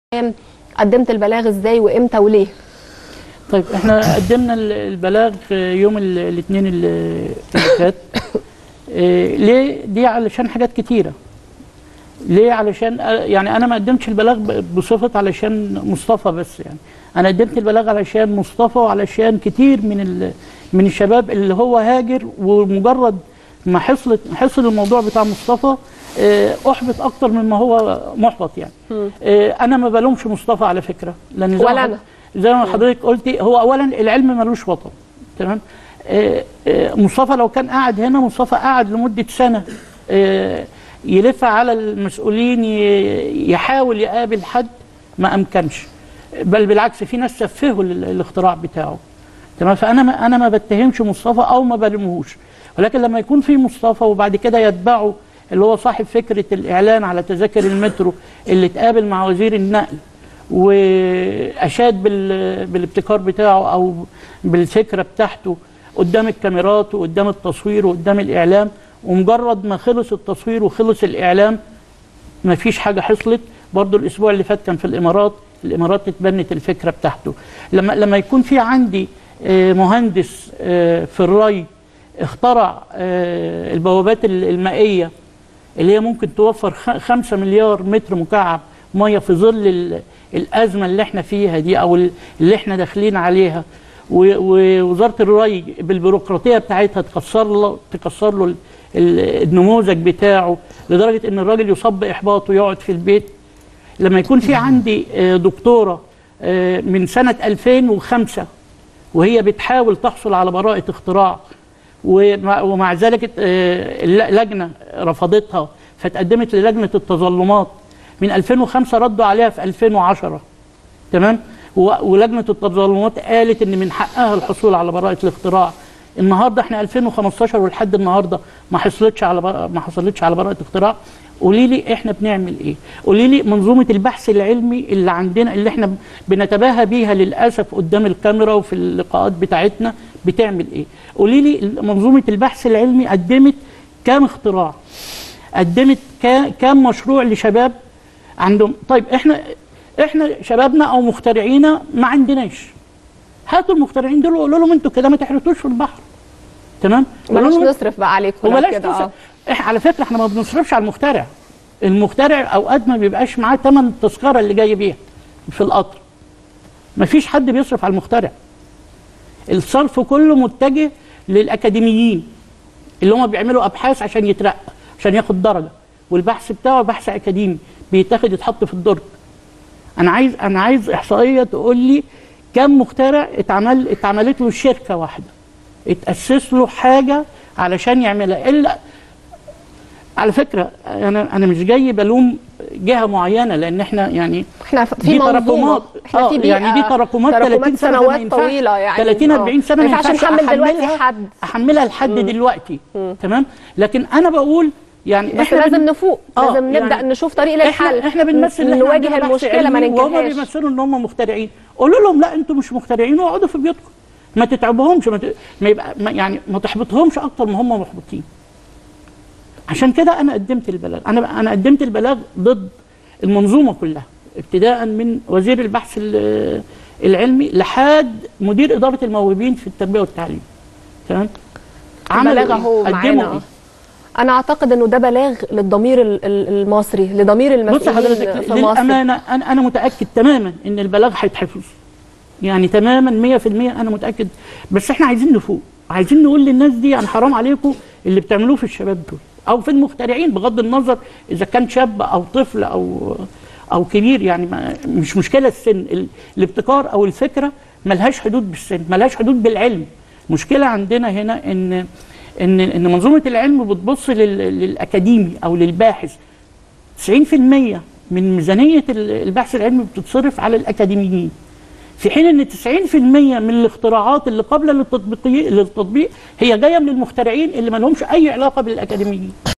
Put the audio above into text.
الاعلام قدمت البلاغ ازاي وامتى وليه طيب احنا قدمنا ال- البلاغ يوم ال- الاثنين اللي اللي فات إيه، ليه دي علشان حاجات كتيره ليه علشان آه، يعني انا ما قدمتش البلاغ ب- بصفه علشان مصطفى بس يعني انا قدمت البلاغ علشان مصطفى وعلشان كتير من ال- من الشباب اللي هو هاجر ومجرد ما حصلت حصل الموضوع بتاع مصطفى آه، احبط اكتر مما هو محبط يعني آه، انا ما بلومش مصطفى على فكره لان زي ما ولا حض- أنا. زي ما حضرتك قلتي هو اولا العلم ملوش وطن تمام آه، آه، مصطفى لو كان قاعد هنا مصطفى قاعد لمده سنه آه، يلف على المسؤولين ي- يحاول يقابل حد ما امكنش بل بالعكس في ناس سفهوا ال- الاختراع بتاعه تمام فانا ما انا ما بتهمش مصطفى او ما بلومهوش ولكن لما يكون في مصطفى وبعد كده يتبعه اللي هو صاحب فكره الاعلان على تذاكر المترو اللي اتقابل مع وزير النقل واشاد بال- بالابتكار بتاعه او بالفكره بتاعته قدام الكاميرات وقدام التصوير وقدام الاعلام ومجرد ما خلص التصوير وخلص الاعلام ما فيش حاجه حصلت برضو الاسبوع اللي فات كان في الامارات الامارات اتبنت الفكره بتاعته لما لما يكون في عندي آه، مهندس آه، في الري اخترع آه، البوابات ال- المائيه اللي هي ممكن توفر خ- خمسة مليار متر مكعب ميه في ظل ال- الازمه اللي احنا فيها دي او ال- اللي احنا داخلين عليها و- ووزاره الري بالبيروقراطيه بتاعتها تكسر له تكسر له ال- ال- النموذج بتاعه لدرجه ان الراجل يصاب باحباط ويقعد في البيت لما يكون في عندي آه، دكتوره آه، من سنه 2005 وهي بتحاول تحصل على براءه اختراع ومع, ومع ذلك آه، اللجنه رفضتها فتقدمت للجنه التظلمات من 2005 ردوا عليها في 2010 تمام و- ولجنه التظلمات قالت ان من حقها الحصول على براءه الاختراع النهارده احنا 2015 ولحد النهارده ما حصلتش على بر... ما حصلتش على براءه اختراع قولي لي احنا بنعمل ايه قولي لي منظومه البحث العلمي اللي عندنا اللي احنا بنتباهى بيها للاسف قدام الكاميرا وفي اللقاءات بتاعتنا بتعمل ايه قولي لي منظومه البحث العلمي قدمت كام اختراع قدمت كا- كام مشروع لشباب عندهم طيب احنا احنا شبابنا او مخترعينا ما عندناش هاتوا المخترعين دول وقولوا لهم انتوا كده ما تحرتوش في البحر تمام قولوا بلاش لهم نصرف بقى عليكم لو وبلاش كده نصرف اه احنا على فكره احنا ما بنصرفش على المخترع المخترع اوقات ما بيبقاش معاه ثمن التذكره اللي جاي بيها في القطر ما فيش حد بيصرف على المخترع الصرف كله متجه للاكاديميين اللي هم بيعملوا ابحاث عشان يترقى عشان ياخد درجه والبحث بتاعه بحث اكاديمي بيتاخد يتحط في الدرج انا عايز انا عايز احصائيه تقول لي كم مخترع اتعمل اتعملت له شركه واحده اتاسس له حاجه علشان يعملها الا على فكره انا انا مش جاي بلوم جهه معينه لان احنا يعني احنا في دي منظومه تراكمات احنا آه، في بيئه يعني دي تراكمات 30 سنه ده ما سنوات ينفعش. طويله يعني 30 آه. 40 سنه ما ينفعش نحمل دلوقتي أحملها- حد احملها لحد دلوقتي تمام لكن انا بقول يعني بس احنا لازم بن- نفوق آه، لازم نبدا يعني نشوف طريق للحل احنا احنا بنمثل إن إحنا نواجه عندنا بحث المشكله ما علمي وهم ننكرهاش بيمثلوا ان هم مخترعين قولوا لهم لا انتوا مش مخترعين واقعدوا في بيوتكم ما تتعبهمش ما, ت... ما يبقى ما يعني ما تحبطهمش اكتر ما هم محبطين عشان كده انا قدمت البلاغ انا انا قدمت البلاغ ضد المنظومه كلها ابتداء من وزير البحث ال- العلمي لحد مدير اداره الموهوبين في التربيه والتعليم تمام عملوا البلاغ إيه؟ اهو قدموا معانا إيه؟ انا اعتقد انه ده بلاغ للضمير ال- ال- المصري لضمير بص المسؤولين حضرتك في مصر للامانه انا انا متاكد تماما ان البلاغ هيتحفظ يعني تماما 100% انا متاكد بس احنا عايزين نفوق عايزين نقول للناس دي يعني حرام عليكم اللي بتعملوه في الشباب دول او في المخترعين بغض النظر اذا كان شاب او طفل او او كبير يعني ما مش مشكله السن ال- الابتكار او الفكره ملهاش حدود بالسن ملهاش حدود بالعلم مشكله عندنا هنا ان ان ان منظومه العلم بتبص لل- للاكاديمي او للباحث 90% من ميزانية البحث العلمي بتتصرف على الأكاديميين في حين أن 90% من الاختراعات اللي قبل للتطبيق للتطبيق هي جاية من المخترعين اللي ما لهمش أي علاقة بالأكاديميين